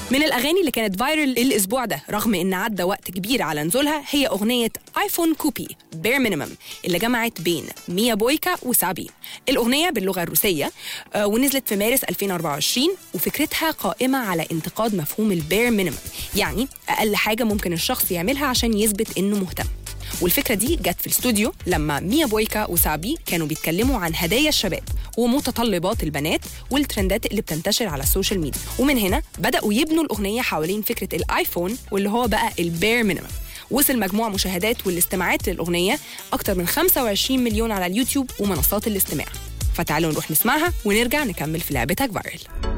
من الأغاني اللي كانت فايرل الأسبوع ده رغم إن عدى وقت كبير على نزولها هي أغنية آيفون كوبي بير مينيمم اللي جمعت بين ميا بويكا وسابي الأغنية باللغة الروسية آه، ونزلت في مارس 2024 وفكرتها قائمة على انتقاد مفهوم البير مينيمم يعني أقل حاجة ممكن الشخص يعملها عشان يثبت إنه مهتم والفكرة دي جت في الاستوديو لما ميا بويكا وسابي كانوا بيتكلموا عن هدايا الشباب ومتطلبات البنات والترندات اللي بتنتشر على السوشيال ميديا ومن هنا بدأوا يبنوا الأغنية حوالين فكرة الآيفون واللي هو بقى البير مينيمم وصل مجموع مشاهدات والاستماعات للأغنية أكتر من 25 مليون على اليوتيوب ومنصات الاستماع فتعالوا نروح نسمعها ونرجع نكمل في لعبتك فايرل